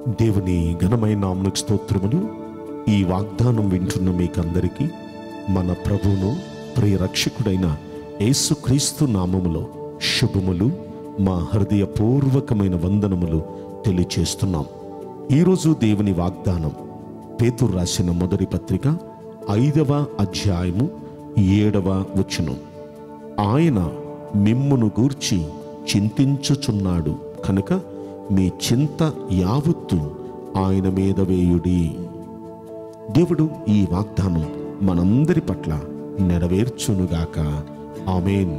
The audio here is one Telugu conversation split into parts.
దేవుని ఘనమైన నామకు స్తోత్రములు ఈ వాగ్దానం వింటున్న మీకందరికీ మన ప్రభువును ప్రియ రక్షకుడైన యేసుక్రీస్తు నామములో శుభములు మా హృదయపూర్వకమైన వందనములు తెలియచేస్తున్నాం ఈరోజు దేవుని వాగ్దానం పేతురు రాసిన మొదటి పత్రిక ఐదవ అధ్యాయము ఏడవ వచనం ఆయన మిమ్మును గూర్చి చింతించుచున్నాడు కనుక మీ చింత యావత్తు ఆయన మీద వేయుడి దేవుడు ఈ వాగ్దానం మనందరి పట్ల నెరవేర్చునుగాక ఆమెన్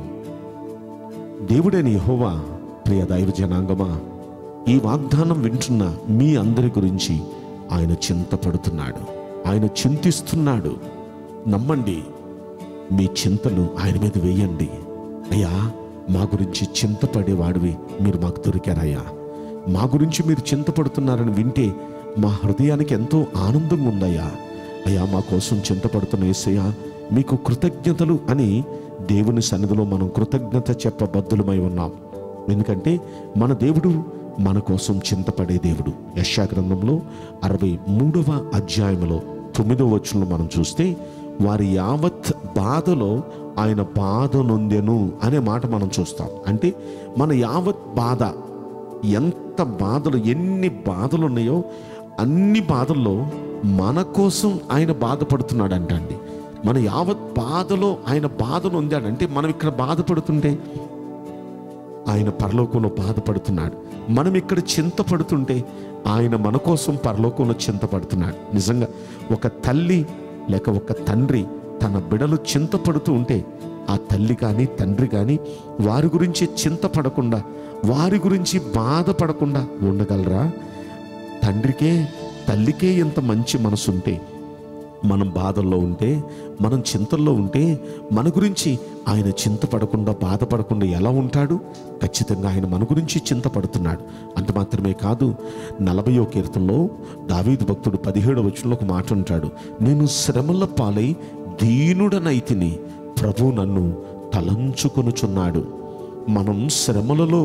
దేవుడని యెహోవా ప్రియ దైవ జనాంగమా ఈ వాగ్దానం వింటున్న మీ అందరి గురించి ఆయన చింతపడుతున్నాడు ఆయన చింతిస్తున్నాడు నమ్మండి మీ చింతలు ఆయన మీద వేయండి అయ్యా మా గురించి చింతపడేవాడివి మీరు మాకు దొరికారయ్యా మా గురించి మీరు చింతపడుతున్నారని వింటే మా హృదయానికి ఎంతో ఆనందంగా ఉందయ్యా అయ్యా మా కోసం చింతపడుతున్న ఏసయ్యా మీకు కృతజ్ఞతలు అని దేవుని సన్నిధిలో మనం కృతజ్ఞత చెప్పబద్దులమై ఉన్నాం ఎందుకంటే మన దేవుడు మన కోసం చింతపడే దేవుడు యశా గ్రంథంలో అరవై మూడవ అధ్యాయంలో తొమ్మిదవ వచనంలో మనం చూస్తే వారి యావత్ బాధలో ఆయన బాధ నొందెను అనే మాట మనం చూస్తాం అంటే మన యావత్ బాధ ఎంత బాధలు ఎన్ని బాధలు ఉన్నాయో అన్ని బాధల్లో మన కోసం ఆయన బాధపడుతున్నాడంట అండి మన యావత్ బాధలో ఆయన బాధను ఉందాడంటే మనం ఇక్కడ బాధపడుతుంటే ఆయన పరలోకంలో బాధపడుతున్నాడు మనం ఇక్కడ చింతపడుతుంటే ఆయన మన కోసం పరలోకంలో చింతపడుతున్నాడు నిజంగా ఒక తల్లి లేక ఒక తండ్రి తన బిడలు చింతపడుతూ ఉంటే ఆ తల్లి కానీ తండ్రి కానీ వారి గురించి చింతపడకుండా వారి గురించి బాధపడకుండా ఉండగలరా తండ్రికే తల్లికే ఎంత మంచి మనసుంటే మనం బాధల్లో ఉంటే మనం చింతల్లో ఉంటే మన గురించి ఆయన చింతపడకుండా బాధపడకుండా ఎలా ఉంటాడు ఖచ్చితంగా ఆయన మన గురించి చింతపడుతున్నాడు అంత మాత్రమే కాదు నలభయో కీర్తనలో దావీదు భక్తుడు పదిహేడవ వచనంలో ఒక మాట ఉంటాడు నేను శ్రమల పాలై దీనుడనైతిని ప్రభు నన్ను తలంచుకొనుచున్నాడు మనం శ్రమలలో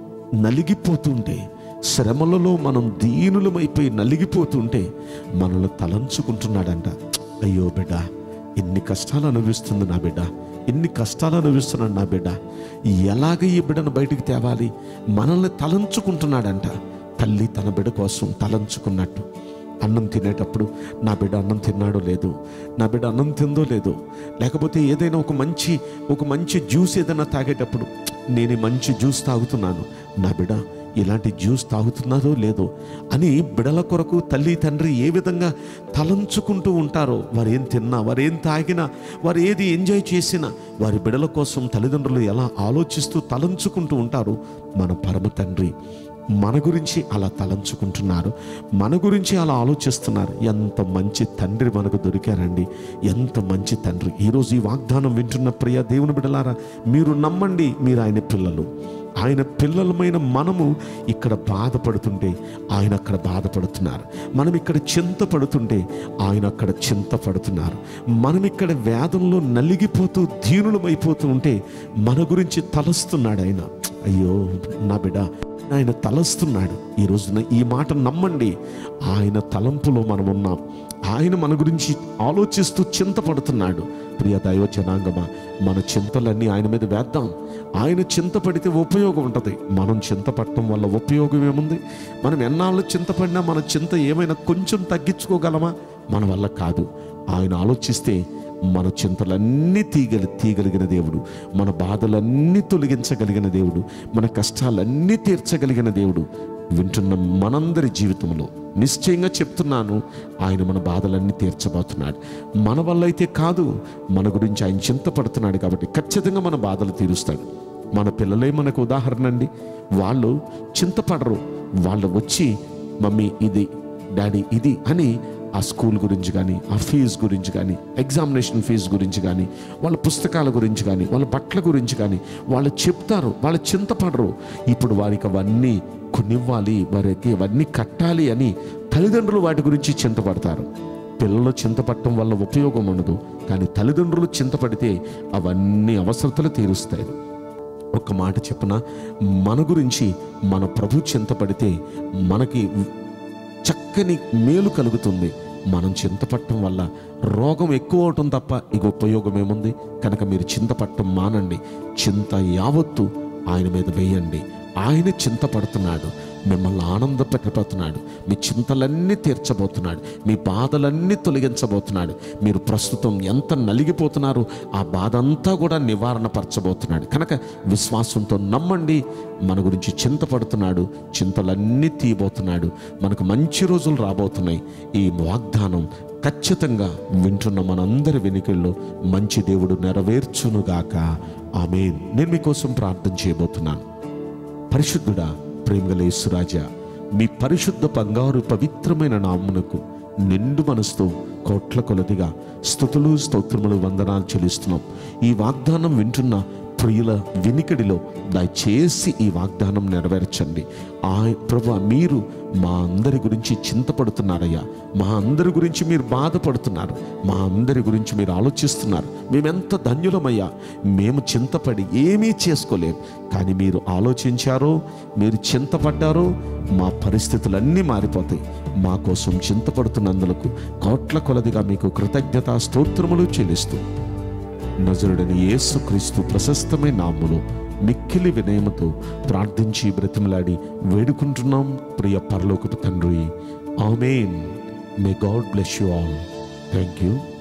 నలిగిపోతుంటే శ్రమలలో మనం దీనులమైపోయి నలిగిపోతుంటే మనల్ని తలంచుకుంటున్నాడంట అయ్యో బిడ్డ ఎన్ని కష్టాలు అనుభవిస్తుంది నా బిడ్డ ఎన్ని కష్టాలు అనుభవిస్తున్నాడు నా బిడ్డ ఎలాగ ఈ బిడ్డను బయటికి తేవాలి మనల్ని తలంచుకుంటున్నాడంట తల్లి తన బిడ్డ కోసం తలంచుకున్నట్టు అన్నం తినేటప్పుడు నా బిడ్డ అన్నం తిన్నాడో లేదు నా బిడ్డ అన్నం తిందో లేదో లేకపోతే ఏదైనా ఒక మంచి ఒక మంచి జ్యూస్ ఏదైనా తాగేటప్పుడు నేను ఈ మంచి జ్యూస్ తాగుతున్నాను నా బిడ్డ ఇలాంటి జ్యూస్ తాగుతున్నారో లేదో అని బిడల కొరకు తల్లి తండ్రి ఏ విధంగా తలంచుకుంటూ ఉంటారో వారు ఏం తిన్నా వారు ఏం తాగినా వారు ఏది ఎంజాయ్ చేసినా వారి బిడల కోసం తల్లిదండ్రులు ఎలా ఆలోచిస్తూ తలంచుకుంటూ ఉంటారో మన పరమ తండ్రి మన గురించి అలా తలంచుకుంటున్నారు మన గురించి అలా ఆలోచిస్తున్నారు ఎంత మంచి తండ్రి మనకు దొరికారండి ఎంత మంచి తండ్రి ఈరోజు ఈ వాగ్దానం వింటున్న ప్రియ దేవుని బిడలారా మీరు నమ్మండి మీరు ఆయన పిల్లలు ఆయన పిల్లలమైన మనము ఇక్కడ బాధపడుతుంటే ఆయన అక్కడ బాధపడుతున్నారు మనం ఇక్కడ చింతపడుతుంటే ఆయన అక్కడ చింతపడుతున్నారు మనం ఇక్కడ వేదంలో నలిగిపోతూ దీనులమైపోతూ ఉంటే మన గురించి తలస్తున్నాడు ఆయన అయ్యో నా బిడ్డ ఆయన తలస్తున్నాడు ఈ రోజున ఈ మాట నమ్మండి ఆయన తలంపులో మనం ఉన్నాం ఆయన మన గురించి ఆలోచిస్తూ చింతపడుతున్నాడు ప్రియ దైవ జనాంగమా మన చింతలన్నీ ఆయన మీద వేద్దాం ఆయన చింతపడితే ఉపయోగం ఉంటుంది మనం చింతపడటం వల్ల ఉపయోగం ఏముంది మనం ఎన్నాళ్ళు చింతపడినా మన చింత ఏమైనా కొంచెం తగ్గించుకోగలమా మన వల్ల కాదు ఆయన ఆలోచిస్తే మన చింతలన్నీ తీగలి తీయగలిగిన దేవుడు మన బాధలన్నీ తొలగించగలిగిన దేవుడు మన కష్టాలన్నీ తీర్చగలిగిన దేవుడు వింటున్న మనందరి జీవితంలో నిశ్చయంగా చెప్తున్నాను ఆయన మన బాధలన్నీ తీర్చబోతున్నాడు మన వల్ల అయితే కాదు మన గురించి ఆయన చింతపడుతున్నాడు కాబట్టి ఖచ్చితంగా మన బాధలు తీరుస్తాడు మన పిల్లలే మనకు ఉదాహరణ అండి వాళ్ళు చింతపడరు వాళ్ళు వచ్చి మమ్మీ ఇది డాడీ ఇది అని ఆ స్కూల్ గురించి కానీ ఆ ఫీజు గురించి కానీ ఎగ్జామినేషన్ ఫీజు గురించి కానీ వాళ్ళ పుస్తకాల గురించి కానీ వాళ్ళ బట్టల గురించి కానీ వాళ్ళు చెప్తారు వాళ్ళు చింతపడరు ఇప్పుడు వారికి అవన్నీ కొనివ్వాలి వారికి అవన్నీ కట్టాలి అని తల్లిదండ్రులు వాటి గురించి చింతపడతారు పిల్లలు చింతపడటం వల్ల ఉపయోగం ఉండదు కానీ తల్లిదండ్రులు చింతపడితే అవన్నీ అవసరతలు తీరుస్తాయి ఒక్క మాట చెప్పన మన గురించి మన ప్రభు చింతపడితే మనకి చక్కని మేలు కలుగుతుంది మనం చింతపట్టడం వల్ల రోగం ఎక్కువ అవటం తప్ప ఇక ఉపయోగం ఏముంది కనుక మీరు చింతపట్టం మానండి చింత యావత్తు ఆయన మీద వేయండి ఆయన చింతపడుతున్నాడు మిమ్మల్ని ఆనంద పెట్టబోతున్నాడు మీ చింతలన్నీ తీర్చబోతున్నాడు మీ బాధలన్నీ తొలగించబోతున్నాడు మీరు ప్రస్తుతం ఎంత నలిగిపోతున్నారో ఆ బాధ అంతా కూడా నివారణ పరచబోతున్నాడు కనుక విశ్వాసంతో నమ్మండి మన గురించి చింతపడుతున్నాడు చింతలన్నీ తీయబోతున్నాడు మనకు మంచి రోజులు రాబోతున్నాయి ఈ వాగ్దానం ఖచ్చితంగా వింటున్న మనందరి వెనుకల్లో మంచి దేవుడు నెరవేర్చునుగాక ఆమెన్ నేను మీకోసం ప్రార్థన చేయబోతున్నాను పరిశుద్ధుడా ప్రేమగల యేసురాజా మీ పరిశుద్ధ బంగారు పవిత్రమైన నామునకు నిండు మనసుతో కోట్ల కొలదిగా స్థుతులు స్తోత్రములు వందనాలు చెల్లిస్తున్నాం ఈ వాగ్దానం వింటున్న ప్రియుల వినికిడిలో దయచేసి ఈ వాగ్దానం నెరవేర్చండి ఆ ప్రభు మీరు మా అందరి గురించి చింతపడుతున్నారయ్యా మా అందరి గురించి మీరు బాధపడుతున్నారు మా అందరి గురించి మీరు ఆలోచిస్తున్నారు మేమెంత ధన్యులమయ్యా మేము చింతపడి ఏమీ చేసుకోలేం కానీ మీరు ఆలోచించారో మీరు చింతపడ్డారో మా పరిస్థితులన్నీ మారిపోతాయి మా కోసం చింతపడుతున్నందులకు కోట్ల కొలదిగా మీకు కృతజ్ఞత స్తోత్రములు చెల్లిస్తూ నజరుడని యేసుక్రీస్తు ప్రశస్తమైన నాములు మిక్కిలి వినయముతో ప్రార్థించి బ్రతిమలాడి వేడుకుంటున్నాం ప్రియ పరలోకపు తండ్రి amen may God bless you all thank you